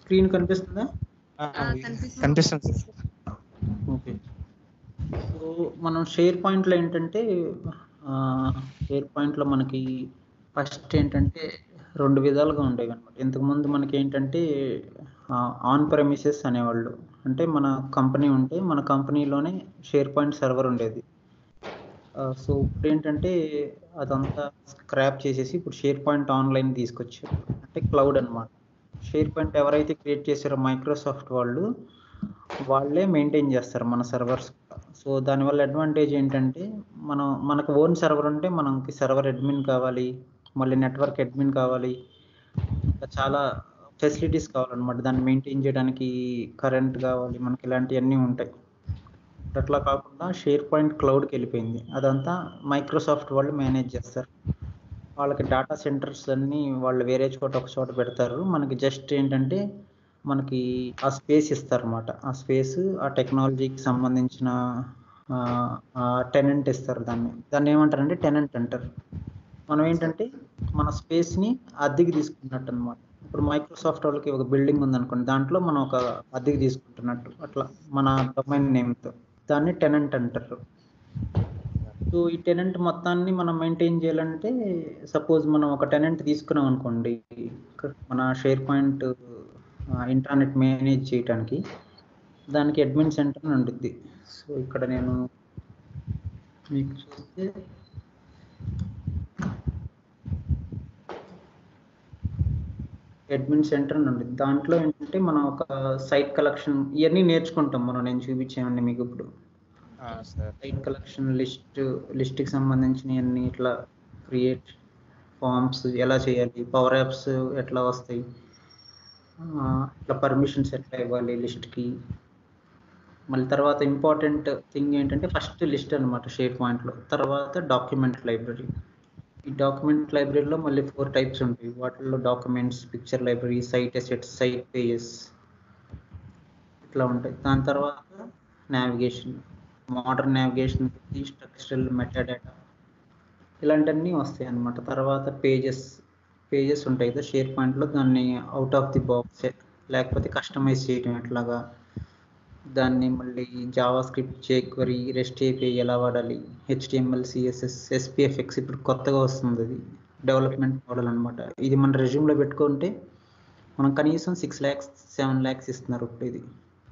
Screen కనిపిస్తుందా ఆ, ఆ, కనిపిస్తుంది. కనిపిస్తుంది సార్ ఓకే సో మనం షేర్ పాయింట్లో ఏంటంటే షేర్ పాయింట్లో మనకి ఫస్ట్ ఏంటంటే రెండు విధాలుగా ఉండేవి అనమాట ఇంతకుముందు మనకి ఏంటంటే ఆన్ ప్రెమిసెస్ అనేవాళ్ళు అంటే మన కంపెనీ ఉంటే మన కంపెనీలోనే షేర్ పాయింట్ సర్వర్ ఉండేది సో ఇప్పుడు ఏంటంటే అదంతా స్క్రాప్ చేసేసి ఇప్పుడు షేర్ పాయింట్ ఆన్లైన్ తీసుకొచ్చారు అంటే క్లౌడ్ అన్నమాట షేర్ పాయింట్ ఎవరైతే క్రియేట్ చేశారో మైక్రోసాఫ్ట్ వాళ్ళు వాళ్ళే మెయింటైన్ చేస్తారు మన సర్వర్స్ సో దానివల్ల అడ్వాంటేజ్ ఏంటంటే మనం మనకు ఓన్ సర్వర్ ఉంటే మనకి సర్వర్ అడ్మిన్ కావాలి మళ్ళీ నెట్వర్క్ అడ్మిన్ కావాలి ఇంకా చాలా ఫెసిలిటీస్ కావాలన్నమాట దాన్ని మెయింటైన్ చేయడానికి కరెంట్ కావాలి మనకి ఇలాంటివన్నీ ఉంటాయి అట్లా కాకుండా షేర్ పాయింట్ క్లౌడ్కి వెళ్ళిపోయింది అదంతా మైక్రోసాఫ్ట్ వాళ్ళు మేనేజ్ చేస్తారు వాళ్ళకి డేటా సెంటర్స్ అన్నీ వాళ్ళు వేరే చోట ఒక చోట పెడతారు మనకి జస్ట్ ఏంటంటే మనకి ఆ స్పేస్ ఇస్తారన్నమాట ఆ స్పేస్ ఆ టెక్నాలజీకి సంబంధించిన టెనెంట్ ఇస్తారు దాన్ని దాన్ని ఏమంటారంటే టెనెంట్ అంటారు మనం ఏంటంటే మన స్పేస్ని అద్దెకి తీసుకున్నట్టు అనమాట ఇప్పుడు మైక్రోసాఫ్ట్ వాళ్ళకి ఒక బిల్డింగ్ ఉందనుకోండి దాంట్లో మనం ఒక అద్దెకి తీసుకుంటున్నట్టు అట్లా మన డొమైన్ నేమ్తో దాన్ని టెనెంట్ అంటారు సో ఈ టెనెంట్ మొత్తాన్ని మనం మెయింటైన్ చేయాలంటే సపోజ్ మనం ఒక టెనెంట్ తీసుకున్నాం అనుకోండి మన షేర్ పాయింట్ ఇంటర్నెట్ మేనేజ్ చేయడానికి దానికి అడ్మిన్ సెంటర్ అని ఉంటుంది సో ఇక్కడ నేను మీకు చూస్తే అడ్మిన్ సెంటర్ అని ఉంటుంది దాంట్లో ఏంటంటే మనం ఒక సైట్ కలెక్షన్ ఇవన్నీ నేర్చుకుంటాం మనం నేను చూపించామండి మీకు ఇప్పుడు ఆ, సార్ సైట్ కలెక్షన్ లిస్ట్ లిస్ట్కి సంబంధించినవన్నీ ఇట్లా క్రియేట్ ఫామ్స్ ఎలా చేయాలి పవర్ యాప్స్ ఎట్లా వస్తాయి ఆ, ఇట్లా పర్మిషన్స్ ఎట్లా ఇవ్వాలి లిస్ట్కి మళ్ళీ తర్వాత ఇంపార్టెంట్ థింగ్ ఏంటంటే ఫస్ట్ లిస్ట్ అనమాట షేర్ పాయింట్లో తర్వాత డాక్యుమెంట్ లైబ్రరీ ఈ డాక్యుమెంట్ లైబ్రరీలో మళ్ళీ ఫోర్ టైప్స్ ఉంటాయి వాటిల్లో documents picture library site assets site pages ఇట్లా ఉంటాయి దాని తర్వాత navigation modern navigation structural metadata ఇలాంటివన్నీ వస్తాయి అన్నమాట తర్వాత పేజెస్ పేజెస్ ఉంటాయి కదా షేర్ పాయింట్లో దాన్ని అవుట్ ఆఫ్ ది బాక్స్ లేకపోతే కస్టమైజ్ చేయడం ఎట్లాగా దాన్ని మళ్ళీ JavaScript jQuery REST API ఎలా వాడాలి హెచ్టిఎంఎల్ సిఎస్ఎస్ ఎస్పీఎఫ్ఎక్స్ ఇప్పుడు కొత్తగా వస్తుంది అది డెవలప్మెంట్ మోడల్ అనమాట ఇది మన రెజ్యూమ్లో పెట్టుకుంటే మనం కనీసం సిక్స్ ల్యాక్స్ సెవెన్ ల్యాక్స్ ఇస్తున్నారు ఇప్పుడు ఇది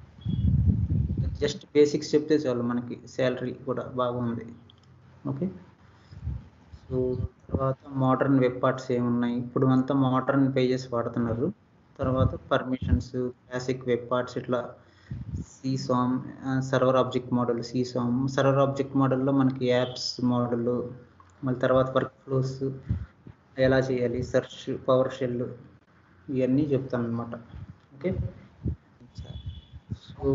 జస్ట్ బేసిక్స్ చెప్తే చాలు మనకి శాలరీ కూడా బాగుంది ఓకే సో తర్వాత మోడర్న్ వెబ్ పార్ట్స్ ఏమున్నాయి ఇప్పుడు అంతా మోడర్న్ పేజెస్ వాడుతున్నారు తర్వాత పర్మిషన్స్ క్లాసిక్ వెబ్ పార్ట్స్ ఇట్లా CSOM server object model CSOM server object మోడల్లో మనకి యాప్స్ మోడల్ మళ్ళీ తర్వాత వర్క్ ఫ్లోస్ ఎలా చేయాలి సెర్చ్ పవర్ షెల్ ఇవన్నీ చెప్తాను అనమాట ఓకే సో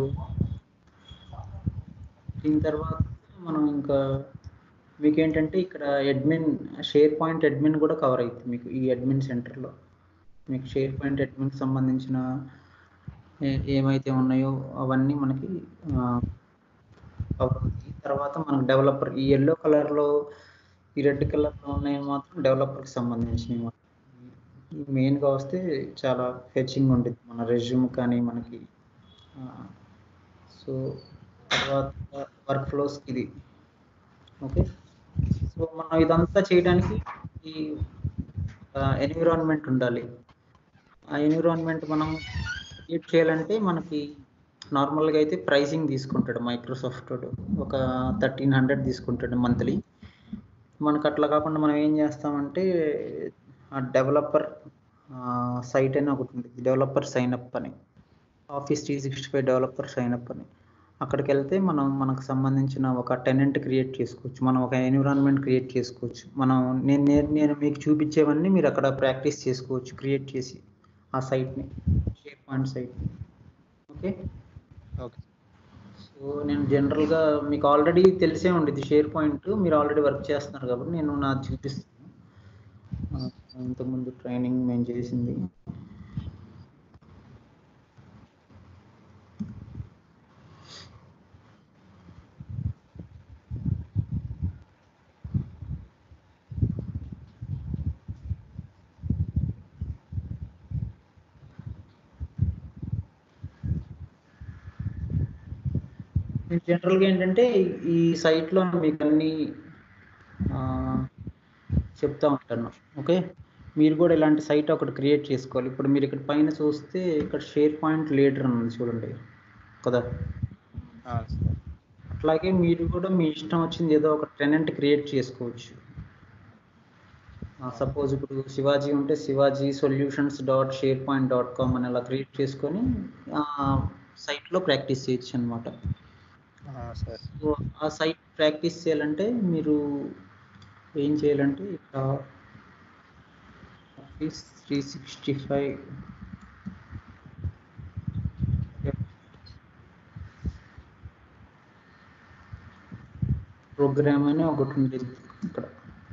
దీని తర్వాత మనం ఇంకా మీకు ఏంటంటే ఇక్కడ అడ్మిన్ షేర్ పాయింట్ అడ్మిన్ కూడా కవర్ అవుతుంది మీకు ఈ అడ్మిన్ సెంటర్లో మీకు షేర్ పాయింట్ అడ్మిన్కి సంబంధించిన ఏ- ఏమైతే ఉన్నాయో అవన్నీ మనకి కవర్ అవుతాయి తర్వాత మనకు డెవలపర్ ఈ ఎల్లో కలర్లో ఈ రెడ్ కలర్లో ఉన్నాయి మాత్రం డెవలపర్కి సంబంధించినవి ఈ మెయిన్గా వస్తే చాలా ఫెచింగ్ ఉంటుంది మన రెజ్యూమ్ కానీ మనకి సో తర్వాత వర్క్ ఫ్లోస్ ఇది ఓకే సో మనం ఇదంతా చేయడానికి ఈ ఎన్విరాన్మెంట్ ఉండాలి ఆ ఎన్విరాన్మెంట్ మనం క్రియేట్ చేయాలంటే మనకి నార్మల్గా అయితే ప్రైసింగ్ తీసుకుంటాడు మైక్రోసాఫ్ట్ వాడు. ఒక థర్టీన్ హండ్రెడ్ తీసుకుంటాడు మంత్లీ మనకు అట్లా కాకుండా మనం ఏం చేస్తామంటే ఆ డెవలపర్ సైట్ అని ఒకటి ఉంది డెవలపర్ సైన్ అప్ అని office three sixty five developer sign up అని అక్కడికి వెళ్తే మనం మనకు సంబంధించిన ఒక టెనెంట్ క్రియేట్ చేసుకోవచ్చు మనం ఒక ఎన్విరాన్మెంట్ క్రియేట్ చేసుకోవచ్చు మనం నేను నేను నేను మీకు చూపించేవన్నీ మీరు అక్కడ ప్రాక్టీస్ చేసుకోవచ్చు క్రియేట్ చేసి ఆ సైట్ని షేర్ పాయింట్ సైట్ని ఓకే ఓకే సో నేను జనరల్గా మీకు ఆల్రెడీ తెలిసే ఉండేది షేర్ పాయింట్ మీరు ఆల్రెడీ వర్క్ చేస్తున్నారు కాబట్టి నేను నాది చూపిస్తాను ఆ, ఇంతకుముందు ట్రైనింగ్ మేము చేసింది జనరల్గా ఏంటంటే ఈ సైట్లో మీకు అన్ని ఆ, చెప్తా ఉంటాను ఓకే మీరు కూడా ఇలాంటి సైట్ ఒకటి క్రియేట్ చేసుకోవాలి ఇప్పుడు మీరు ఇక్కడ పైన చూస్తే ఇక్కడ షేర్ పాయింట్ లీడర్ అని ఉంది చూడండి కదా ఆ, సార్ అట్లాగే మీరు కూడా మీ ఇష్టం వచ్చింది ఏదో ఒక టెనెంట్ క్రియేట్ చేసుకోవచ్చు సపోజ్ ఇప్పుడు శివాజీ ఉంటే Shivaji solutions dot share point dot com అని అలా క్రియేట్ చేసుకొని సైట్లో ప్రాక్టీస్ చేయొచ్చు అనమాట ఆ, సార్ సో ఆ సైట్ ప్రాక్టీస్ చేయాలంటే మీరు ఏం చేయాలంటే ఇక్కడ office three sixty five program అని ఒకటి ఉండేది ఇక్కడ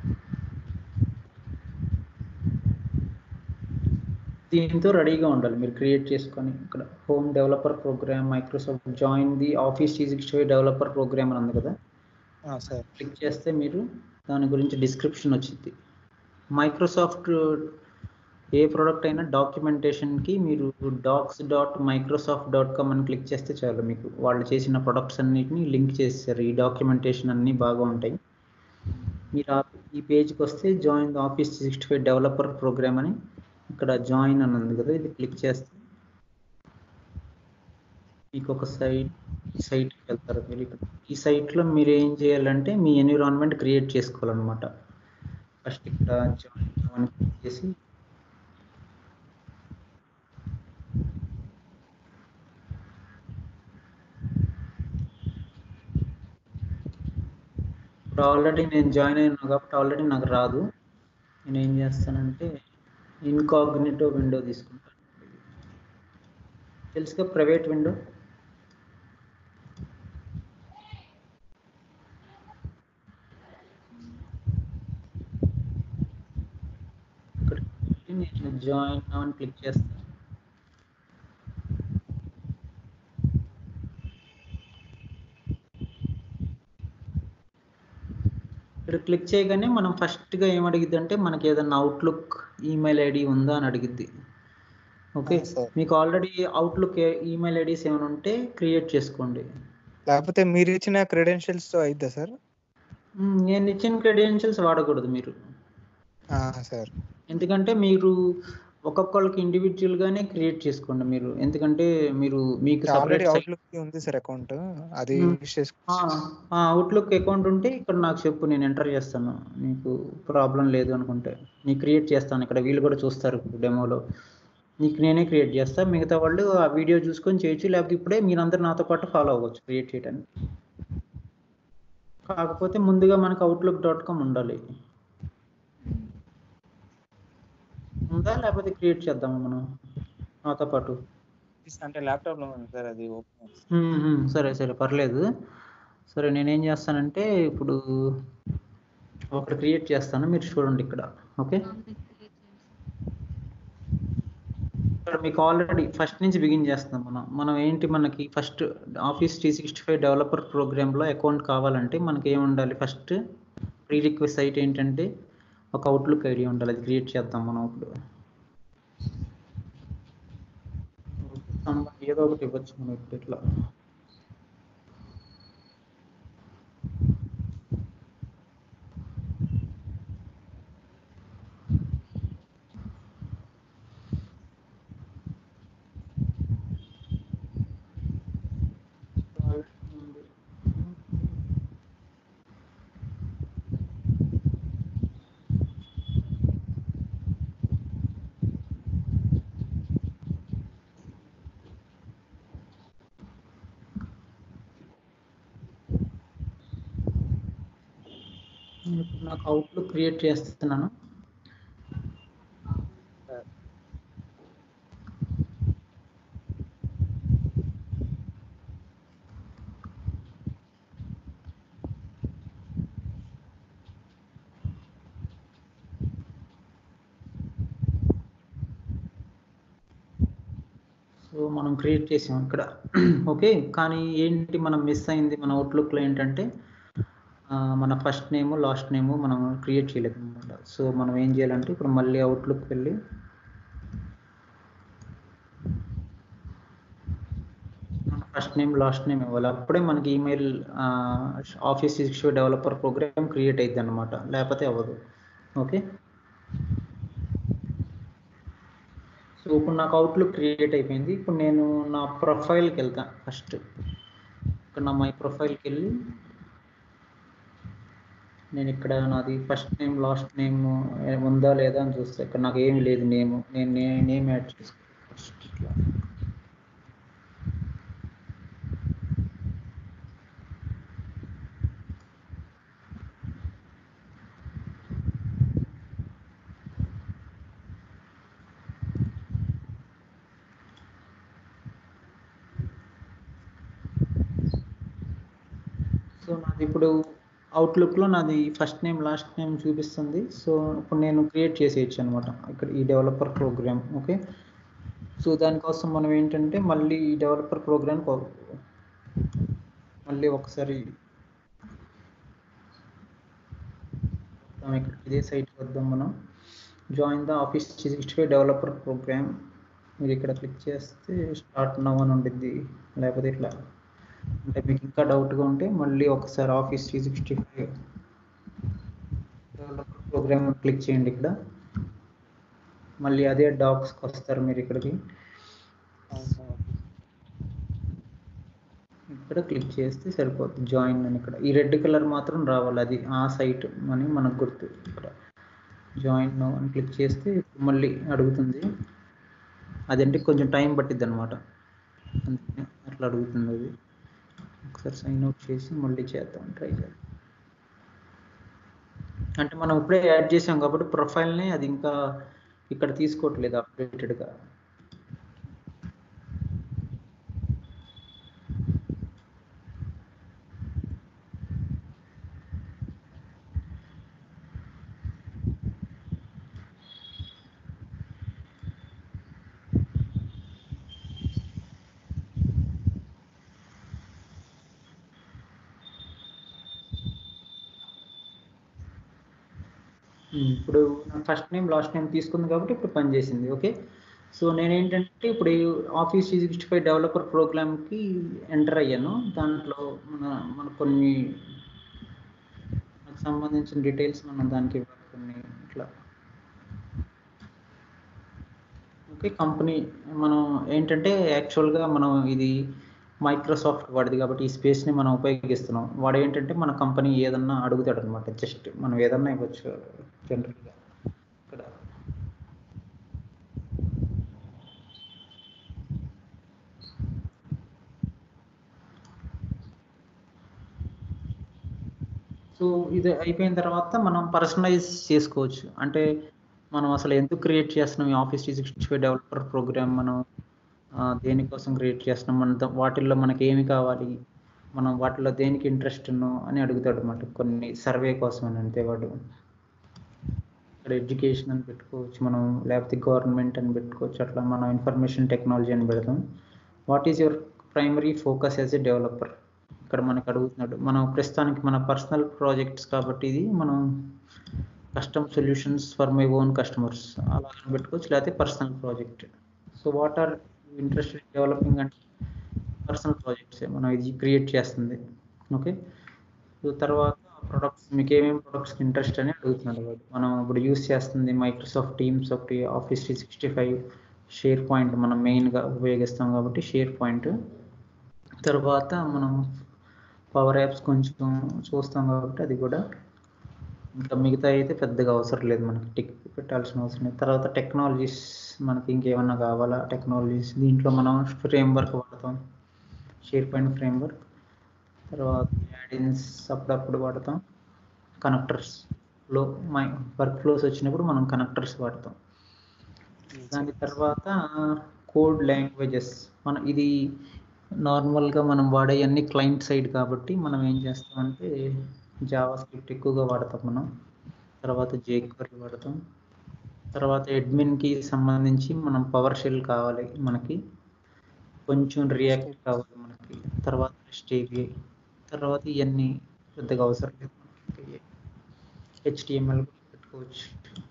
దీంతో రెడీగా ఉండాలి మీరు క్రియేట్ చేసుకొని ఇక్కడ home developer program Microsoft join the office three sixty five developer program అని ఉంది కదా ఆ, సార్ క్లిక్ చేస్తే మీరు దాని గురించి డిస్క్రిప్షన్ వచ్చింది మైక్రోసాఫ్ట్ ఏ ప్రోడక్ట్ అయినా డాక్యుమెంటేషన్కి మీరు docs dot Microsoft dot com అని క్లిక్ చేస్తే చాలు మీకు వాళ్ళు చేసిన ప్రొడక్ట్స్ అన్నిటిని లింక్ చేస్తారు ఈ డాక్యుమెంటేషన్ అన్నీ బాగా ఉంటాయి మీరు ఆ- ఈ పేజ్కి వస్తే join the office sixty five developer program అని ఇక్కడ జాయిన్ అని ఉంది కదా ఇది క్లిక్ చేస్తే మీకు ఒక సైట్ సైట్కి వెళ్తారు మీరు ఇక్కడ ఈ సైట్లో మీరు ఏం చేయాలంటే మీ ఎన్విరాన్మెంట్ క్రియేట్ చేసుకోవాలన్నమాట ఫస్ట్ ఇక్కడ జాయిన్ అని క్లిక్ చేసి ఇప్పుడు ఆల్రెడీ నేను జాయిన్ అయినా కాబట్టి ఆల్రెడీ నాకు రాదు నేను ఏం చేస్తానంటే ఇన్కాగ్నిటో విండో తీసుకుంటాను తెలుసుగా ప్రైవేట్ విండో ఇక్కడ నేను జాయిన్ అని క్లిక్ చేస్తాను ఇక్కడ క్లిక్ చేయగానే మనం ఫస్ట్గా ఏం అడిగిద్ది అంటే మనకి ఏదైనా అవుట్లుక్ ఈమెయిల్ ఐడి ఉందా అని అడిగిద్ది ఓకే ఆ, సార్. మీకు ఆల్రెడీ అవుట్లుక్ ఈమెయిల్ ఐడీస్ ఏమైనా ఉంటే క్రియేట్ చేసుకోండి లేకపోతే మీరు ఇచ్చిన credentials తో అయిద్దా సార్ మ్, నేను ఇచ్చిన క్రెడెన్షియల్స్ వాడకూడదు మీరు ఆ, సార్ ఎందుకంటే మీరు ఒక్కొక్కళ్ళకి ఇండివిజువల్ గానే క్రియేట్ చేసుకోండి మీరు ఎందుకంటే మీరు మీకు ఆల్రెడీ సపరేట్ అవుట్లుక్ ఉంది సార్ అకౌంట్ అది Hmm. యూస్ చేసుకో అవుట్లుక్ అకౌంట్ ఉంటే ఇక్కడ నాకు చెప్పు నేను ఎంటర్ చేస్తాను నీకు ప్రాబ్లం లేదు అనుకుంటే నీ క్రియేట్ చేస్తాను ఇక్కడ వీళ్ళు కూడా చూస్తారు డెమోలో నీకు నేనే క్రియేట్ చేస్తా మిగతా వాళ్ళు ఆ వీడియో చూసుకొని చేయొచ్చు లేకపోతే ఇప్పుడే మీరందరూ నాతో పాటు ఫాలో అవ్వచ్చు క్రియేట్ చేయడానికి కాకపోతే ముందుగా మనకు అవుట్లుక్ డాట్ కామ్ ఉండాలి ఉందా లేకపోతే క్రియేట్ చేద్దామా మనం నాతో పాటు అంటే ల్యాప్టాప్ లో ఉంది సార్ అది ఓపెన్ మ్మ్, మ్మ్. సరే సరే పర్లేదు సరే నేనేం చేస్తానంటే ఇప్పుడు ఒకటి క్రియేట్ చేస్తాను మీరు చూడండి ఇక్కడ ఓకే ఇక్కడ మీకు ఆల్రెడీ ఫస్ట్ నుంచి బిగిన్ చేస్తున్నాం మనం మనం ఏంటి మనకి first office three sixty five developer ప్రోగ్రామ్లో అకౌంట్ కావాలంటే మనకి ఏమి ఉండాలి ఫస్ట్ ప్రీ రిక్వెస్ట్ సైట్ ఏంటంటే ఒక అవుట్లుక్ ఐడి ఉండాలి అది క్రియేట్ చేద్దాం మనం ఇప్పుడు సంబంధం ఏదో ఒకటి ఇవ్వచ్చు మనం ఇప్పుడు ఇట్లా ఇప్పుడు నాకు అవుట్లుక్ క్రియేట్ చేస్తున్నాను సో మనం క్రియేట్ చేసాం ఇక్కడ ఓకే కానీ ఏంటి మనం మిస్ అయింది మన అవుట్లుక్లో ఏంటంటే ఆ, మన ఫస్ట్ నేమ్ లాస్ట్ నేమ్ మనం క్రియేట్ చేయలేదు అనమాట సో మనం ఏం చేయాలంటే ఇప్పుడు మళ్ళీ అవుట్లుక్ వెళ్ళి మన ఫస్ట్ నేమ్ లాస్ట్ నేమ్ ఇవ్వాలి అప్పుడే మనకి email office six developer program create అయ్యింది అనమాట లేకపోతే అవ్వదు ఓకే సో ఇప్పుడు నాకు అవుట్లుక్ క్రియేట్ అయిపోయింది ఇప్పుడు నేను నా ప్రొఫైల్కి వెళ్తాను ఫస్ట్ ఇక్కడ నా మై ప్రొఫైల్కి వెళ్ళి నేను ఇక్కడ నాది ఫస్ట్ నేమ్ లాస్ట్ నేమ్ ఉందా లేదా అని చూస్తే ఇక్కడ నాకు ఏమీ లేదు నేమ్ నేను నేమ్ యాడ్ చేసుకోవాలి ఫస్ట్ ఇట్లా సో నాది ఇప్పుడు అవుట్లుక్లో నాది ఫస్ట్ నేమ్ లాస్ట్ నేమ్ చూపిస్తుంది సో ఇప్పుడు నేను క్రియేట్ చేసేయచ్చు అనమాట ఇక్కడ ఈ డెవలపర్ ప్రోగ్రామ్ ఓకే సో దానికోసం మనం ఏంటంటే మళ్ళీ ఈ డెవలపర్ ప్రోగ్రామ్ మళ్ళీ ఒకసారి ఇక్కడ ఇదే సైట్ వద్దాం మనం join the office sixty five developer program మీరు ఇక్కడ క్లిక్ చేస్తే స్టార్ట్ నవ్ అని ఉండిద్ది లేకపోతే ఇట్లా అంటే మీకు ఇంకా డౌట్గా ఉంటే మళ్ళీ ఒకసారి office three sixty five developer program click చేయండి ఇక్కడ మళ్ళీ అదే డాక్స్కి వస్తారు మీరు ఇక్కడికి ఇక్కడ క్లిక్ చేస్తే సరిపోతుంది జాయిన్ అని ఇక్కడ ఈ రెడ్ కలర్ మాత్రం రావాలి అది ఆ సైట్ అని మనకు గుర్తు ఇక్కడ జాయిన్ నో అని క్లిక్ చేస్తే మళ్ళీ అడుగుతుంది అదంటే కొంచెం టైం పట్టిద్ది అనమాట అందుకని అట్లా అడుగుతుంది అది ఒకసారి సైన్ అవుట్ చేసి మళ్ళీ చేద్దాం ట్రై చేద్దాం అంటే మనం ఇప్పుడే యాడ్ చేసాం కాబట్టి ప్రొఫైల్ని అది ఇంకా ఇక్కడ తీసుకోవట్లేదు అప్డేటెడ్గా ఇప్పుడు ఫస్ట్ నేమ్ లాస్ట్ నేమ్ తీసుకుంది కాబట్టి ఇప్పుడు పనిచేసింది ఓకే సో నేను ఏంటంటే ఇప్పుడు ఆఫీస్ సిక్స్టీ ఫైవ్ డెవలపర్ ప్రోగ్రామ్కి ఎంటర్ అయ్యాను దాంట్లో మన మన కొన్ని నాకు సంబంధించిన డీటెయిల్స్ మనం దానికి ఇవ్వాలి కొన్ని ఇట్లా ఓకే కంపెనీ మనం ఏంటంటే యాక్చువల్గా మనం ఇది మైక్రోసాఫ్ట్ వాడిది కాబట్టి ఈ స్పేస్ని మనం ఉపయోగిస్తున్నాం వాడు ఏంటంటే మన కంపెనీ ఏదన్నా అడుగుతాడు అనమాట జస్ట్ మనం ఏదన్నా ఇవ్వచ్చు జనరల్గా ఇక్కడ సో ఇది అయిపోయిన తర్వాత మనం పర్సనలైజ్ చేసుకోవచ్చు అంటే మనం అసలు ఎందుకు క్రియేట్ చేస్తున్నాం ఈ office three sixty five developer program మనం దేనికోసం క్రియేట్ చేస్తున్నాం మన వాటిల్లో మనకి ఏమి కావాలి మనం వాటిలో దేనికి ఇంట్రెస్ట్ ఉన్నో అని అడుగుతాడు అనమాట కొన్ని సర్వే కోసం అని అంతే వాడు ఇక్కడ ఎడ్యుకేషన్ అని పెట్టుకోవచ్చు మనం లేకపోతే గవర్నమెంట్ అని పెట్టుకోవచ్చు అట్లా మనం ఇన్ఫర్మేషన్ టెక్నాలజీ అని పెడతాం what is your primary focus as a developer ఇక్కడ మనకు అడుగుతున్నాడు మనం ప్రస్తుతానికి మన పర్సనల్ ప్రాజెక్ట్స్ కాబట్టి ఇది మనం custom solutions for my own customers అలా పెట్టుకోవచ్చు లేకపోతే personal project so what are interest developing అంటే పర్సనల్ ప్రాజెక్ట్స్ మనం ఇది క్రియేట్ చేస్తుంది ఓకే సో తర్వాత ప్రొడక్ట్స్ మీకు ఏమేమి ప్రొడక్ట్స్కి ఇంట్రెస్ట్ అని అడుగుతున్నాడు వాడు మనం ఇప్పుడు యూస్ చేస్తుంది మైక్రోసాఫ్ట్ టీమ్స్ ఒకటి office three sixty five share point మనం మెయిన్గా ఉపయోగిస్తాం కాబట్టి షేర్ పాయింట్ తర్వాత మనం పవర్ యాప్స్ కొంచెం చూస్తాం కాబట్టి అది కూడా ఇంకా మిగతా అయితే పెద్దగా అవసరం లేదు మనకి టిక్ పెట్టాల్సిన అవసరం లేదు తర్వాత టెక్నాలజీస్ మనకి ఇంకేమన్నా కావాలా టెక్నాలజీస్ దీంట్లో మనం ఫ్రేమ్ వర్క్ వాడతాం షేర్ పాయింట్ ఫ్రేమ్ వర్క్ తర్వాత యాడిన్స్ అప్పుడప్పుడు వాడతాం కనెక్టర్స్ లో మై వర్క్ ఫ్లోస్ వచ్చినప్పుడు మనం కనెక్టర్స్ వాడతాం దాని తర్వాత కోడ్ లాంగ్వేజెస్ మన ఇది నార్మల్గా మనం వాడే అన్ని క్లయింట్ సైడ్ కాబట్టి మనం ఏం చేస్తామంటే జావా స్క్రిప్ట్ ఎక్కువగా వాడతాం మనం తర్వాత జేక్వరీ వాడతాం తర్వాత అడ్మిన్కి సంబంధించి మనం పవర్ షెల్ కావాలి మనకి కొంచెం రియాక్ట్ కావాలి మనకి తర్వాత స్టేబిఐ తర్వాత ఇవన్నీ పెద్దగా అవసరం లేదు హెచ్టిఎంఎల్ పెట్టుకోవచ్చు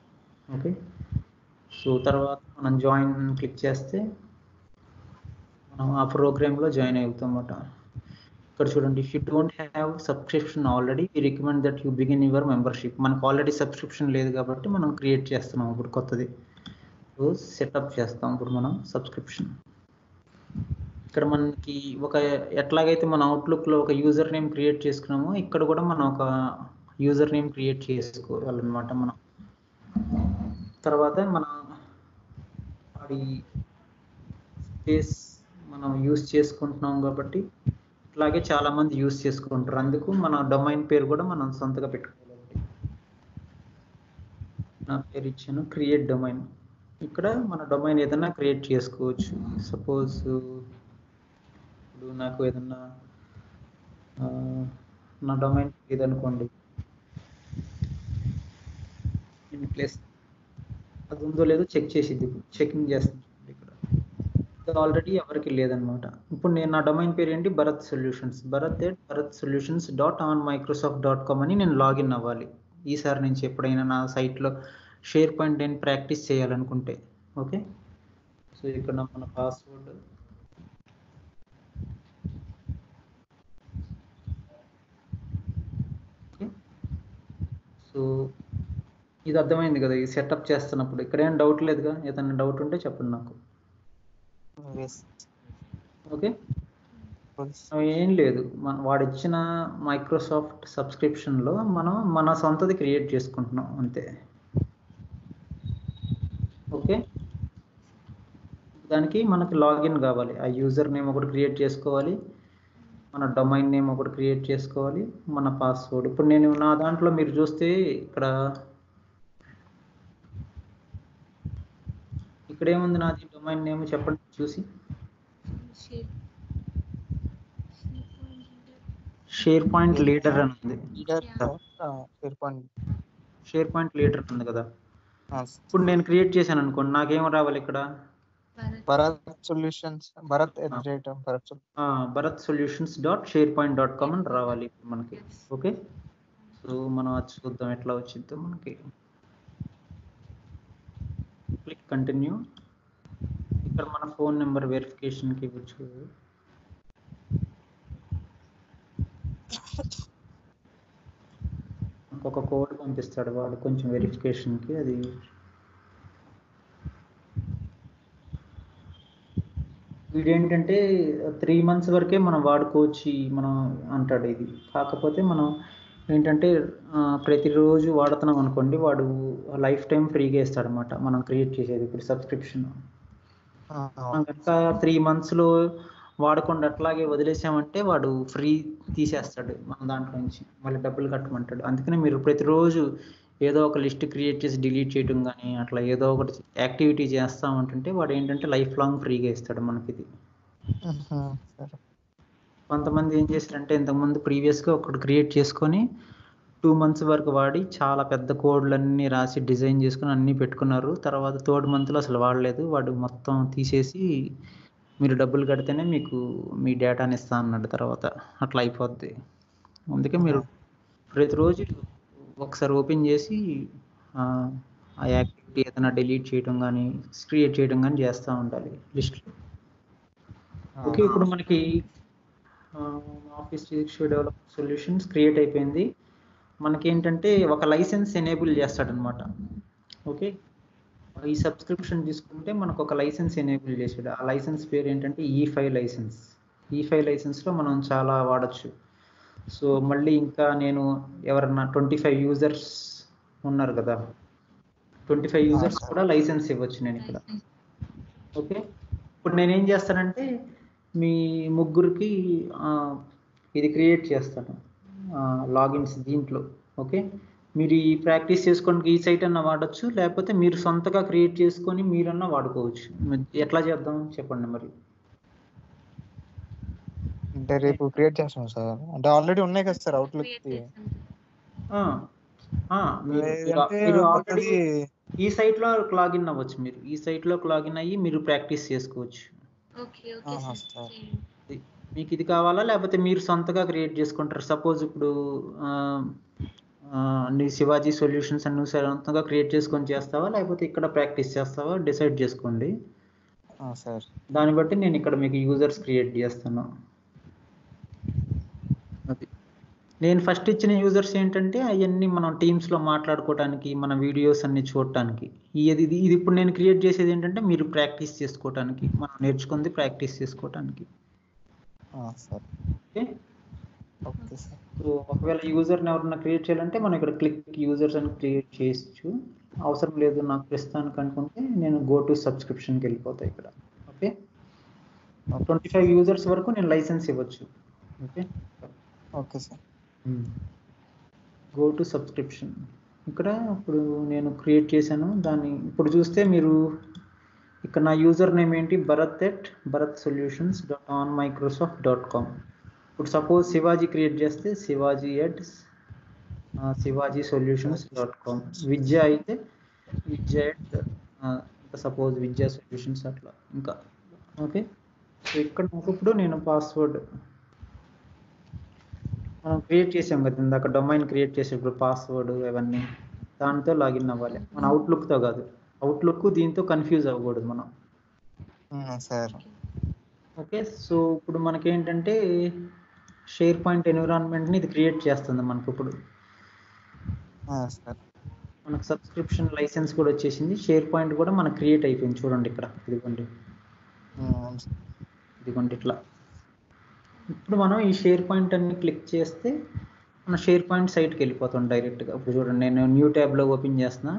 ఓకే సో తర్వాత మనం జాయిన్ క్లిక్ చేస్తే మనం ఆ ప్రోగ్రామ్లో జాయిన్ అవుతాం అన్నమాట ఇక్కడ చూడండి if you don't have subscription already we recommend that you begin your membership మనకు ఆల్రెడీ సబ్స్క్రిప్షన్ లేదు కాబట్టి మనం క్రియేట్ చేస్తున్నాం ఇప్పుడు కొత్తది సెటప్ చేస్తాం ఇప్పుడు మనం సబ్స్క్రిప్షన్ ఇక్కడ మనకి ఒక ఎట్లాగైతే మన అవుట్లుక్లో ఒక యూజర్ నేమ్ క్రియేట్ చేసుకున్నామో ఇక్కడ కూడా మనం ఒక యూజర్ నేమ్ క్రియేట్ చేసుకోవాలన్నమాట మనం తర్వాత మన అది స్పేస్ మనం యూస్ చేసుకుంటున్నాం కాబట్టి ఇట్లాగే చాలా మంది యూస్ చేసుకుంటారు అందుకు మన డొమైన్ పేరు కూడా మనం సొంతగా పెట్టుకోవాలి నా పేరు ఇచ్చాను క్రియేట్ డొమైన్ ఇక్కడ మన డొమైన్ ఏదైనా క్రియేట్ చేసుకోవచ్చు సపోజ్ ఇప్పుడు నాకు ఏదన్నా ఆ, నా డొమైన్ ఇదనుకోండి ఇన్ ప్లేస్ అది ఉందో లేదో చెక్ చేసిద్ది చెకింగ్ చేస్తుంది చూడండి ఇక్కడ ఇది ఆల్రెడీ ఎవరికి లేదనమాట ఇప్పుడు నేను నా డొమైన్ పేరు ఏంటి Bharat solutions Bharat at Bharat solutions dot on Microsoft dot com అని నేను లాగిన్ అవ్వాలి ఈసారి నుంచి ఎప్పుడైనా నా సైట్లో షేర్ పాయింట్ నేను ప్రాక్టీస్ చేయాలనుకుంటే ఓకే సో ఇక్కడ నా మన పాస్వర్డ్ ఓకే సో ఇది అర్థమైంది కదా ఈ సెటప్ చేస్తున్నప్పుడు ఇక్కడ ఏం డౌట్ లేదుగా ఏదైనా డౌట్ ఉంటే చెప్పండి నాకు ఓకే ఏం లేదు మన వాడు ఇచ్చిన మైక్రోసాఫ్ట్ సబ్స్క్రిప్షన్లో మనం మన సొంతది క్రియేట్ చేసుకుంటున్నాం అంతే ఓకే దానికి మనకి లాగిన్ కావాలి ఆ యూజర్ నేమ్ ఒకటి క్రియేట్ చేసుకోవాలి మన డొమైన్ నేమ్ ఒకటి క్రియేట్ చేసుకోవాలి మన పాస్వర్డ్ ఇప్పుడు నేను నా దాంట్లో మీరు చూస్తే ఇక్కడ ఇక్కడ ఏముంది నాది డొమైన్ నేమ్ చెప్పండి చూసి షేర్ పాయింట్ లీడర్ అని ఉంది share point share point leader ఉంది కదా ఇప్పుడు నేను క్రియేట్ చేశాను అనుకోండి నాకేం రావాలి ఇక్కడ Bharat solutions Bharat at rate Bharat sol- ఆ, Bharat solutions dot share point dot com అని రావాలి ఇప్పుడు మనకి ఓకే సో మనం అది చూద్దాం ఎట్లా వచ్చిందో మనకి క్లిక్ కంటిన్యూ ఇక్కడ మన ఫోన్ నెంబర్ వెరిఫికేషన్కి ఇవ్వచ్చు ఒక కోడ్ పంపిస్తాడు వాడు కొంచెం వెరిఫికేషన్కి అది వీడేంటంటే త్రీ మంత్స్ వరకే మనం వాడుకోవచ్చు మనం అంటాడు ఇది కాకపోతే మనం ఏంటంటే ఆ, ప్రతిరోజు వాడుతున్నాం అనుకోండి వాడు లైఫ్ టైం ఫ్రీగా ఇస్తాడనమాట మనం క్రియేట్ చేసేది ఇప్పుడు సబ్స్క్రిప్షన్ ఆ, మనం కనుక త్రీ మంత్స్లో వాడకుండా అట్లాగే వదిలేసామంటే వాడు ఫ్రీ తీసేస్తాడు మన దాంట్లో నుంచి మళ్ళీ డబ్బులు కట్టమంటాడు అందుకని మీరు ప్రతిరోజు ఏదో ఒక లిస్ట్ క్రియేట్ చేసి డిలీట్ చేయడం కానీ అట్లా ఏదో ఒకటి యాక్టివిటీ చేస్తా ఉంటుంటే వాడు ఏంటంటే లైఫ్ లాంగ్ ఫ్రీగా ఇస్తాడు మనకి ఇది మ్హూ. సరే కొంతమంది ఏం చేశారంటే ఇంతకుముందు ప్రీవియస్గా ఒకటి క్రియేట్ చేసుకొని టూ మంత్స్ వరకు వాడి చాలా పెద్ద కోడ్లన్నీ రాసి డిజైన్ చేసుకుని అన్నీ పెట్టుకున్నారు తర్వాత థర్డ్ మంత్లో అసలు వాడలేదు వాడు మొత్తం తీసేసి మీరు డబ్బులు కడితేనే మీకు మీ డేటాని ఇస్తా అన్నాడు తర్వాత అట్లా అయిపోద్ది అందుకే మీరు ప్రతిరోజు ఒకసారి ఓపెన్ చేసి ఆ ఆ యాక్టివిటీ ఏదైనా డిలీట్ చేయడం కానీ క్రియేట్ చేయడం కానీ చేస్తూ ఉండాలి లిస్ట్లో ఓకే ఇప్పుడు మనకి ఆఫీస్ డెవలప్ సొల్యూషన్స్ క్రియేట్ అయిపోయింది మనకి ఏంటంటే ఒక లైసెన్స్ ఎనేబుల్ చేస్తాడనమాట ఓకే ఈ సబ్స్క్రిప్షన్ తీసుకుంటే మనకు ఒక లైసెన్స్ ఎనేబుల్ చేసాడు ఆ లైసెన్స్ పేరు ఏంటంటే ఈ ఫైవ్ లైసెన్స్ ఈ ఫైవ్ లైసెన్స్లో మనం చాలా వాడచ్చు సో మళ్ళీ ఇంకా నేను ఎవరన్నా ట్వంటీ ఫైవ్ యూజర్స్ ఉన్నారు కదా ట్వంటీ ఫైవ్ యూజర్స్ కూడా లైసెన్స్ ఇవ్వచ్చు నేను ఇక్కడ ఓకే ఇప్పుడు నేనేం చేస్తానంటే మీ ముగ్గురికి ఆ, ఇది క్రియేట్ చేస్తాను లాగిన్స్ దీంట్లో ఓకే మీరు ఈ ప్రాక్టీస్ చేసుకోవడానికి ఈ సైట్ అన్నా వాడచ్చు లేకపోతే మీరు సొంతగా క్రియేట్ చేసుకొని మీరన్నా వాడుకోవచ్చు మరి ఎట్లా చేద్దాం చెప్పండి మరి అంటే రేపు క్రియేట్ చేస్తాం సార్ అంటే ఆల్రెడీ ఉన్నాయి కదా సార్ అవుట్లుక్ ఆ, ఆ, మీరు- లేదంటే మీరు కొత్తది already ఈ సైట్ లో లాగిన్ అవ్వచ్చు మీరు ఈ సైట్ లోకి లాగిన్ అయ్యి మీరు ప్రాక్టీస్ చేసుకోవచ్చు ఓకే ఓకే ఆహా, సార్ సార్. చేయండి. మీకు ఇది కావాలా లేకపోతే మీరు సొంతగా క్రియేట్ చేసుకుంటారు సపోజ్ ఇప్పుడు ఆ, ఆ, నీ శివాజీ సొల్యూషన్స్ అని నువ్వు సొంతంగా క్రియేట్ చేసుకొని చేస్తావా లేకపోతే ఇక్కడ ప్రాక్టీస్ చేస్తావా డిసైడ్ చేసుకోండి సార్ దాన్ని బట్టి నేను ఇక్కడ మీకు యూజర్స్ క్రియేట్ చేస్తాను అది నేను ఫస్ట్ ఇచ్చిన యూజర్స్ ఏంటంటే అవన్నీ మనం టీమ్స్లో మాట్లాడుకోవడానికి మన వీడియోస్ అన్ని చూడటానికి ఇది ఇది ఇది ఇప్పుడు నేను క్రియేట్ చేసేది ఏంటంటే మీరు ప్రాక్టీస్ చేసుకోవటానికి మనం నేర్చుకుంది ప్రాక్టీస్ చేసుకోవటానికి sir okay okay sir so ఒకవేళ యూజర్ని ఎవరన్నా క్రియేట్ చేయాలంటే మనం ఇక్కడ క్లిక్ యూజర్స్ అని క్రియేట్ చేయొచ్చు అవసరం లేదు నాకు ప్రస్తుతానికి అనుకుంటే నేను గో టు సబ్స్క్రిప్షన్కి వెళ్ళిపోతాయి ఇక్కడ ఓకే ట్వంటీ ఫైవ్ యూజర్స్ వరకు నేను లైసెన్స్ ఇవ్వచ్చు okay okay sir go to subscription ఇక్కడ ఇప్పుడు నేను క్రియేట్ చేశాను దాన్ని ఇప్పుడు చూస్తే మీరు ఇక్కడ నా యూజర్ నేమ్ ఏంటి Bharat at Bharat solutions dot on Microsoft dot com ఇప్పుడు సపోజ్ శివాజీ క్రియేట్ చేస్తే Shivaji at Shivaji solutions dot com Vidya అయితే Vidya at suppose Vidya solutions అట్లా ఇంకా ఓకే సో ఇక్కడ నాకు ఇప్పుడు నేను పాస్వర్డ్ మనం క్రియేట్ చేసాం కదా ఇందాక డొమైన్ క్రియేట్ చేసేటప్పుడు పాస్వర్డ్ అవన్నీ దాంతో లాగిన్ అవ్వాలి మన అవుట్లుక్తో కాదు అవుట్లుక్ దీంతో కన్ఫ్యూజ్ అవ్వకూడదు మనం సార్ ఓకే సో ఇప్పుడు మనకేంటంటే షేర్ పాయింట్ ఎన్విరాన్మెంట్ని ఇది క్రియేట్ చేస్తుంది మనకు ఇప్పుడు సార్ మనకు సబ్స్క్రిప్షన్ లైసెన్స్ కూడా వచ్చేసింది షేర్ పాయింట్ కూడా మనకు క్రియేట్ అయిపోయింది చూడండి ఇక్కడ ఇదిగోండి ఇదిగోండి ఇట్లా ఇప్పుడు మనం ఈ షేర్ పాయింట్ అన్ని క్లిక్ చేస్తే మన షేర్ పాయింట్ సైట్కి వెళ్ళిపోతాం డైరెక్ట్గా ఇప్పుడు చూడండి నేను న్యూ ట్యాబ్లో ఓపెన్ చేస్తున్నా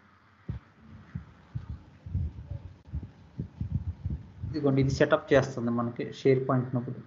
ఇదిగోండి ఇది సెటప్ చేస్తుంది మనకి షేర్ పాయింట్ నప్పుడు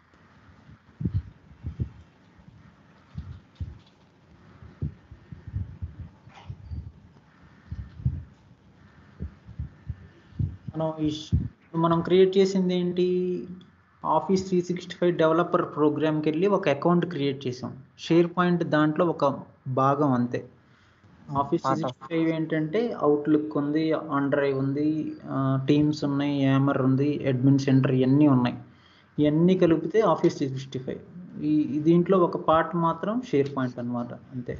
మనం ఈ ష్- మనం క్రియేట్ చేసింది ఏంటి office three sixty five developer ప్రోగ్రామ్కి వెళ్ళి ఒక అకౌంట్ క్రియేట్ చేసాం షేర్ పాయింట్ దాంట్లో ఒక భాగం అంతే office three Part of- sixty five ఏంటంటే అవుట్లుక్ ఉంది ఆన్ డ్రైవ్ ఉంది టీమ్స్ ఉన్నాయి యామర్ ఉంది అడ్మిన్ సెంటర్ ఇవన్నీ ఉన్నాయి ఇవన్నీ కలిపితే ఆఫీస్ త్రీ సిక్స్టీ ఫైవ్ ఈ ఈ దీంట్లో ఒక పార్ట్ మాత్రం షేర్ పాయింట్ అన్నమాట అంతే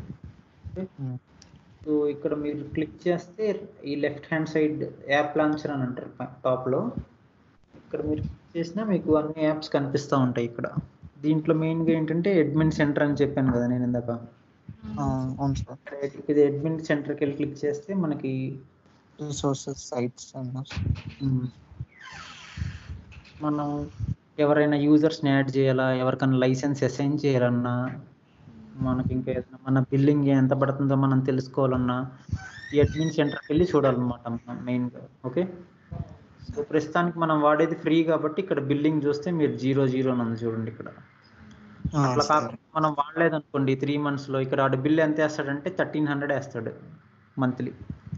సో ఇక్కడ మీరు క్లిక్ చేస్తే ఈ left hand side app launcher అని అంటారు టాప్లో ఇక్కడ మీరు క్లిక్ చేసినా మీకు అన్ని యాప్స్ కనిపిస్తూ ఉంటాయి ఇక్కడ దీంట్లో మెయిన్గా ఏంటంటే అడ్మిన్ సెంటర్ అని చెప్పాను కదా నేను ఇందాక అవును సార్ ఇక్కడ ఇది అడ్మిన్ సెంటర్కి వెళ్ళి క్లిక్ చేస్తే మనకి రిసోర్సెస్ సైట్స్ అన్నారు మ్, మనం ఎవరైనా యూజర్స్ని యాడ్ చేయాలా ఎవరికైనా లైసెన్స్ అసైన్ చేయాలన్నా మనకి ఇంకా ఏదైనా మన బిల్లింగ్ ఎంత పడుతుందో మనం తెలుసుకోవాలన్నా ఈ అడ్మిన్ సెంటర్కి వెళ్ళి చూడాలన్నమాట మనం మెయిన్గా ఓకే సో ప్రస్తుతానికి మనం వాడేది ఫ్రీ కాబట్టి ఇక్కడ బిల్లింగ్ చూస్తే మీరు జీరో జీరో అని ఉంది చూడండి ఇక్కడ అట్లా కాకుండా మనం వాడలేదు అనుకోండి త్రీ మంత్స్లో ఇక్కడ ఆడ బిల్ ఎంత వేస్తాడంటే థర్టీన్ హండ్రెడ్ వేస్తాడు మంత్లీ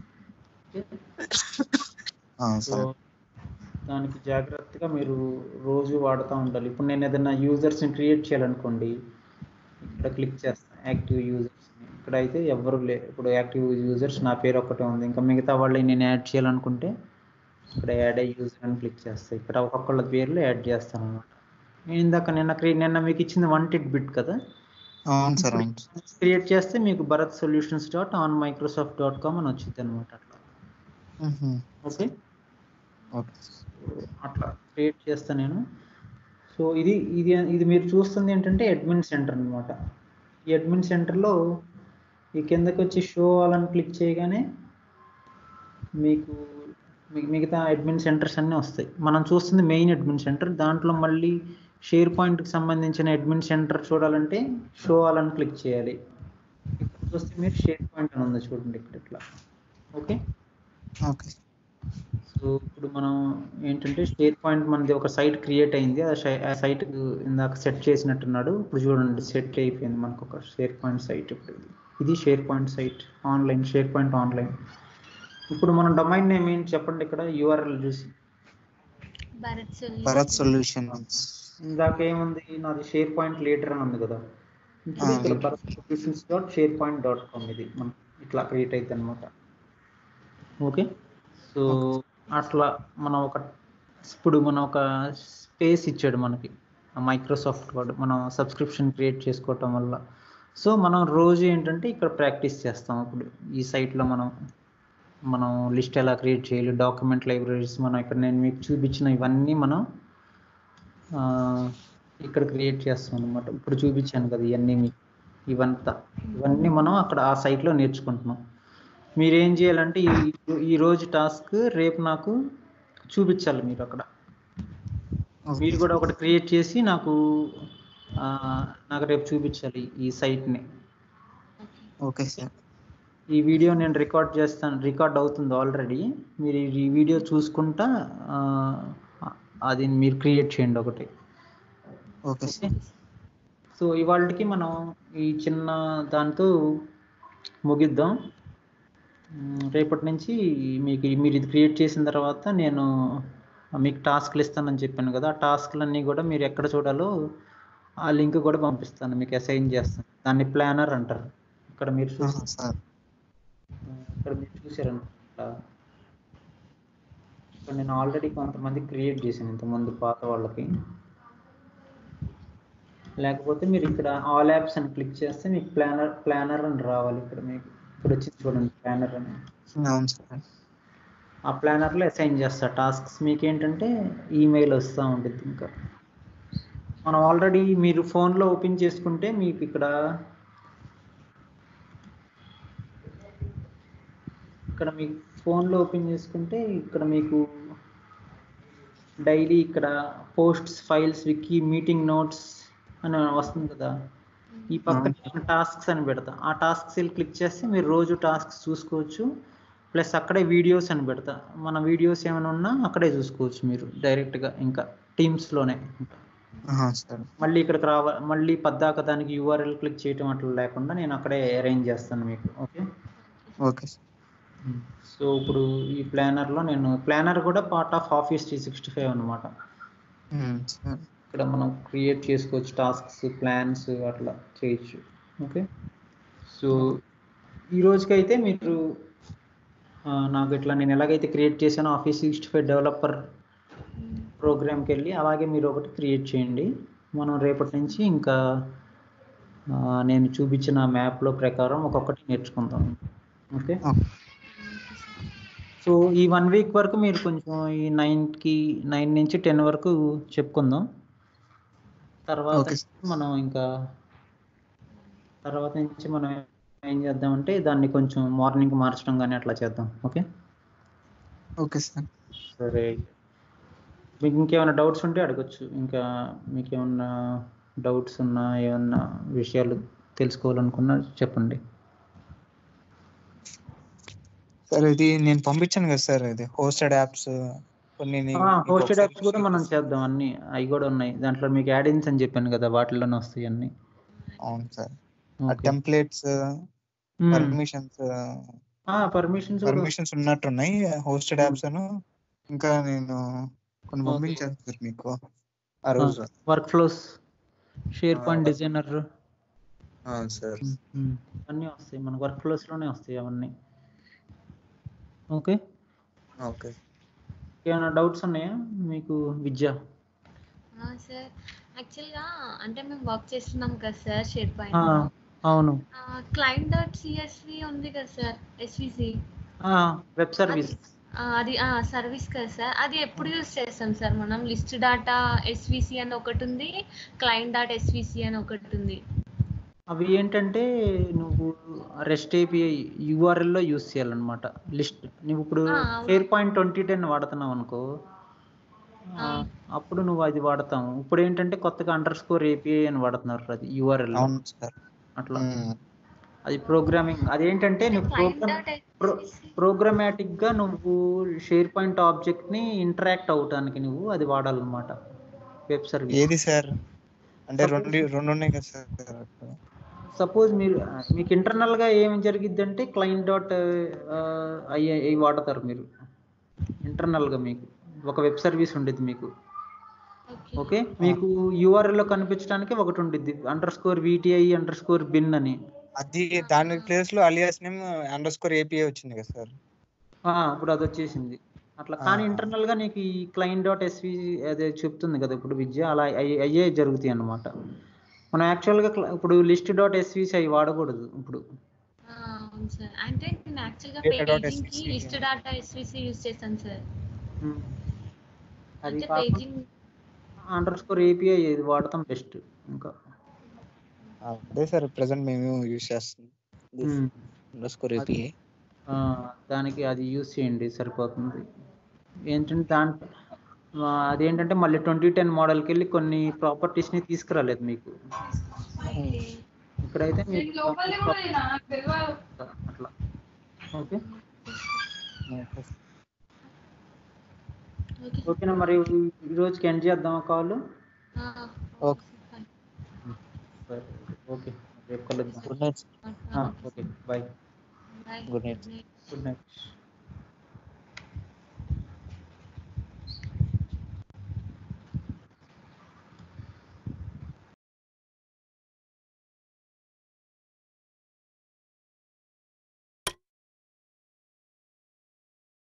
సో సార్ దానికి జాగ్రత్తగా మీరు రోజు వాడుతూ ఉండాలి ఇప్పుడు నేను ఏదైనా యూజర్స్ని క్రియేట్ చేయాలనుకోండి ఇక్కడ క్లిక్ చేస్తాను యాక్టివ్ యూజర్స్ ఇక్కడ అయితే ఎవరు లే ఇప్పుడు యాక్టివ్ యూజర్స్ నా పేరు ఒక్కటే ఉంది ఇంకా మిగతా వాళ్ళని నేను యాడ్ చేయాలనుకుంటే ఇక్కడ యాడ్ అయ్యే యూజర్ అని క్లిక్ చేస్తాను ఇక్కడ ఒక్కొక్కళ్ళ పేర్లు యాడ్ చేస్తాను అనమాట నేను ఇందాక నిన్న క్రి నిన్న మీకు ఇచ్చింది వన్ టిట్ బిట్ కదా అవును సార్ అవును క్రియేట్ చేస్తే మీకు Bharat solutions dot on Microsoft dot com అని వచ్చింది అనమాట అట్లా ఓకే ఓకే అట్లా క్రియేట్ చేస్తా నేను సో ఇది ఇది ఇది మీరు చూస్తుంది ఏంటంటే అడ్మిన్ సెంటర్ అన్నమాట ఈ అడ్మిన్ సెంటర్లో ఈ కిందకి వచ్చి షో అని క్లిక్ చేయగానే మీకు మీకు మిగతా అడ్మిన్ సెంటర్స్ అన్నీ వస్తాయి మనం చూస్తుంది మెయిన్ అడ్మిన్ సెంటర్ దాంట్లో మళ్ళీ షేర్ పాయింట్కి సంబంధించిన అడ్మిన్ సెంటర్ చూడాలంటే షో అని క్లిక్ చేయాలి ఇక్కడ చూస్తే మీరు షేర్ పాయింట్ అని ఉంది చూడండి ఇక్కడ ఇట్లా ఓకే ఓకే సో ఇప్పుడు మనం ఏంటంటే షేర్ పాయింట్ మనది ఒక సైట్ క్రియేట్ అయింది ఆ షై- ఆ సైట్ ఇందాక సెట్ చేసినట్టున్నాడు ఇప్పుడు చూడండి సెట్ అయిపోయింది మనకు ఒక షేర్ పాయింట్ సైట్ ఇప్పుడు ఇది. ఇది SharePoint site online SharePoint online ఇప్పుడు మన డొమైన్ నేమ్ ఏంటి చెప్పండి ఇక్కడ యూఆర్ఎల్ చూసి భరత్ భరత్ సొల్యూషన్స్ ఇందాక ఏముంది నాది షేర్ పాయింట్ లీటర్ అని ఉంది కదా ఇప్పుడు ఆ, ఇక్కడ leader. Bharat solutions dot share point dot com ఇది మనం ఇట్లా క్రియేట్ అవుతుంది అనమాట ఓకే సో అట్లా మనం ఒక ఇప్పుడు మనం ఒక స్పేస్ ఇచ్చాడు మనకి మైక్రోసాఫ్ట్ వాడు మనం సబ్స్క్రిప్షన్ క్రియేట్ చేసుకోవటం వల్ల సో మనం రోజు ఏంటంటే ఇక్కడ ప్రాక్టీస్ చేస్తాం ఇప్పుడు ఈ సైట్లో మనం మనం లిస్ట్ ఎలా క్రియేట్ చేయాలి డాక్యుమెంట్ లైబ్రరీస్ మనం ఇక్కడ నేను మీకు చూపించిన ఇవన్నీ మనం ఆ, ఇక్కడ క్రియేట్ చేస్తాం అనమాట ఇప్పుడు చూపించాను కదా ఇవన్నీ మీకు ఇవంతా ఇవన్నీ మనం అక్కడ ఆ సైట్లో నేర్చుకుంటున్నాం మీరు ఏం చేయాలంటే ఈ ఈ రోజు టాస్క్ రేపు నాకు చూపించాలి మీరు అక్కడ మీరు కూడా ఒకటి క్రియేట్ చేసి నాకు ఆ, నాకు రేపు చూపించాలి ఈ సైట్ని ఓకే సార్ ఈ వీడియో నేను రికార్డ్ చేస్తాను రికార్డ్ అవుతుంది ఆల్రెడీ మీరు ఈ వీడియో చూసుకుంటా ఆ, అది మీరు క్రియేట్ చేయండి ఒకటి ఓకే సార్ సో ఇవాళకి మనం ఈ చిన్న దాంతో ముగిద్దాం మ్, రేపటి నుంచి మీకు మీరు ఇది క్రియేట్ చేసిన తర్వాత నేను మీకు టాస్క్లు ఇస్తానని చెప్పాను కదా ఆ టాస్క్లన్నీ కూడా మీరు ఎక్కడ చూడాలో ఆ లింక్ కూడా పంపిస్తాను మీకు అసైన్ చేస్తాను దాన్ని ప్లానర్ అంటారు ఇక్కడ మీరు చూసి ఆహా, సార్ ఇక్కడ మీరు చూసారనుకుంటా ఇక్కడ నేను ఆల్రెడీ కొంతమంది క్రియేట్ చేశాను ఇంతకుముందు పాత వాళ్ళకి లేకపోతే మీరు ఇక్కడ ఆల్ యాప్స్ అని క్లిక్ చేస్తే మీకు ప్లానర్ ప్లానర్ అని రావాలి ఇక్కడ మీకు ఇక్కడ వచ్చింది చూడండి ప్లానర్ అని అవును సార్ ఆ ప్లానర్లో అసైన్ చేస్తా టాస్క్స్ మీకు ఏంటంటే ఈమెయిల్ వస్తూ ఉంటుంది ఇంకా మనం ఆల్రెడీ మీరు ఫోన్లో ఓపెన్ చేసుకుంటే మీకు ఇక్కడ ఇక్కడ మీకు ఫోన్లో ఓపెన్ చేసుకుంటే ఇక్కడ మీకు డైలీ ఇక్కడ posts files wiki meeting notes అని వస్తుంది కదా ఈ పక్కన టాస్క్స్ అని పెడతా ఆ టాస్క్స్ క్లిక్ చేస్తే మీరు రోజు టాస్క్స్ చూసుకోవచ్చు ప్లస్ అక్కడే వీడియోస్ అని పెడతా మన వీడియోస్ ఏమైనా ఉన్నా అక్కడే చూసుకోవచ్చు మీరు డైరెక్ట్గా ఇంకా టీమ్స్లోనే ఆహా, సార్ మళ్ళీ ఇక్కడికి రావ మళ్ళీ పద్దాక దానికి యూఆర్ఎల్ క్లిక్ చేయటం అట్లా లేకుండా నేను అక్కడే అరేంజ్ చేస్తాను మీకు ఓకే ఓకే సార్ సో ఇప్పుడు ఈ ప్లానర్లో నేను ప్లానర్ కూడా part of office three sixty five అనమాట ఉమ్, సార్ ఇక్కడ మనం క్రియేట్ చేసుకోవచ్చు టాస్క్స్ ప్లాన్స్ అట్లా చేయొచ్చు ఓకే సో ఈ రోజుకైతే మీరు ఆ, నాకు ఇట్లా నేను ఎలాగైతే క్రియేట్ చేశానో ఆఫీస్ సిక్స్టీ ఫైవ్ డెవలపర్ ప్రోగ్రామ్కి వెళ్ళి అలాగే మీరు ఒకటి క్రియేట్ చేయండి మనం రేపటి నుంచి ఇంకా ఆ, నేను చూపించిన మ్యాప్లో ప్రకారం ఒక్కొక్కటి నేర్చుకుందాం ఓకే ఓకే. సో ఈ వన్ వీక్ వరకు మీరు కొంచెం ఈ నైన్కి నైన్ నుంచి టెన్ వరకు చెప్పుకుందాం తర్వాత ఓకే. మనం ఇంకా తర్వాత నుంచి మనం ఏం చేద్దామంటే దాన్ని కొంచెం మార్నింగ్ మార్చడం కానీ అట్లా చేద్దాం ఓకే ఓకే సార్ సరే మీకు ఇంకేమైనా డౌట్స్ ఉంటే అడగచ్చు ఇంకా మీకు ఏమన్నా డౌట్స్ ఉన్నా ఏమన్నా విషయాలు తెలుసుకోవాలనుకున్నా చెప్పండి సార్ ఇది నేను పంపించాను కదా సార్ ఇది హోస్టెడ్ యాప్స్ కొన్ని నీ- మీకు హోస్టెడ్ ఒకసారి యాప్స్ కూడా మనం చేద్దాం అన్ని అవి కూడా ఉన్నాయి దాంట్లో మీకు యాడిన్స్ అని చెప్పాను కదా వాటిలోనే వస్తాయి అన్ని అవును sir okay templates permissions permissions permissions ఉన్నట్టున్నాయి హోస్టెడ్ యాప్స్ అను ఇంకా నేను కొన్ని Okay. పంపించాను సార్ మీకు ఆ రోజు workflows share Ah, point work- designer అవును సార్ అన్నీ వస్తాయి మన వర్క్ ఫ్లోస్ లోనే వస్తాయి అవన్నీ ఓకే ఓకే ఏమైనా డౌట్స్ ఉన్నాయా మీకు విద్య సార్ యాక్చువల్గా అంటే మేము వర్క్ చేస్తున్నాం కదా సార్ షేర్ ఆ, పాయింట్ అవును క్లయింట్ డాట్ సిఎస్వి ఉంది కదా సార్ ఎస్విసి వెబ్ సర్వీస్ అది సర్వీస్ కదా సార్ అది ఎప్పుడు యూస్ చేస్తాం సార్ మనం లిస్ట్ డాటా ఎస్విసి అని ఒకటి ఉంది క్లయింట్ డాట్ ఎస్విసి అని ఒకటి ఉంది అవి ఏంటంటే నువ్వు రెస్ట్ ఏపీఐ యూఆర్ఎల్లో యూస్ చేయాలన్నమాట లిస్ట్ నువ్వు ఇప్పుడు ఆ, అవును. ఫేర్ పాయింట్ ట్వంటీ టెన్ వాడుతున్నావు అనుకో ఆ, ఆ. అప్పుడు నువ్వు అది వాడతావు ఇప్పుడు ఏంటంటే కొత్తగా అండర్ స్కోర్ ఏపీఐ అని వాడుతున్నారు అది యూఆర్ఎల్ అవును సార్ అట్లా అది ప్రోగ్రామింగ్ అదేంటంటే నువ్వు client program dot pro- SVC programmatic గా నువ్వు షేర్ పాయింట్ ఆబ్జెక్ట్ ని ఇంటరాక్ట్ అవటానికి నువ్వు అది వాడాలన్నమాట వెబ్ సర్వీస్ ఏది సార్ అంటే రెండు రెండు ఉన్నాయి కదా సార్ సపోజ్ మీరు మీకు ఇంటర్నల్ గా ఏం జరిగిద్ది అంటే క్లయింట్ డాట్ ఐ వాడతారు మీరు ఇంటర్నల్ గా మీకు ఒక వెబ్ సర్వీస్ ఉండేది మీకు ఓకే ఓకే మీకు URL లో కనిపించడానికి ఒకటి ఉండిద్ది underscore VTI underscore bin అని అది దాని ప్లేస్ లో alias name underscore API వచ్చింది కదా సార్ ఆ, ఇప్పుడు అది వచ్చేసింది అట్లా కానీ ఆ. ఇంటర్నల్ గా నీకు ఈ క్లయింట్ డాట్ ఎస్వి అదే చెప్తుంది కదా ఇప్పుడు విద్య అలా అయ్యే అయ్యే జరుగుతాయి అన్నమాట మనం యాక్చువల్ గా cl- ఇప్పుడు లిస్ట్ డాట్ ఎస్విసి అవి వాడకూడదు ఇప్పుడు అవును సార్ అంటే నేను యాక్చువల్గా Data dot పేజింగ్ కి SVC, list data SVC use చేశాను సార్ ఉమ్. అది అంటే కాకుండా పేజింగ్ అండర్ స్కోర్ ఏపీఐ ఇది వాడతాం బెస్ట్ ఇంకా అదే సార్ ప్రెసెంట్ మేము యూజ్ చేస్తున్నాం ఉమ్. అండర్ స్కోర్ అది- ఏపీఐ ఆ, దానికి అది యూజ్ చేయండి సరిపోతుంది ఏంటంటే దాంట్లో ఆ, అదేంటంటే మళ్ళీ ట్వంటీ టెన్ మోడల్కి వెళ్ళి కొన్ని ప్రాపర్టీస్ని తీసుకురాలేదు మీకు ఇక్కడైతే మీకు అట్లా ఓకే ఓకే ఓకేనా మరి ఈ రోజుకి ఎండ్ చేద్దామా కాల్ ఓకే సరే ఓకే రేపు కలుద్దాం గుడ్ నైట్ ఆ, okay bye bye Good night. Good night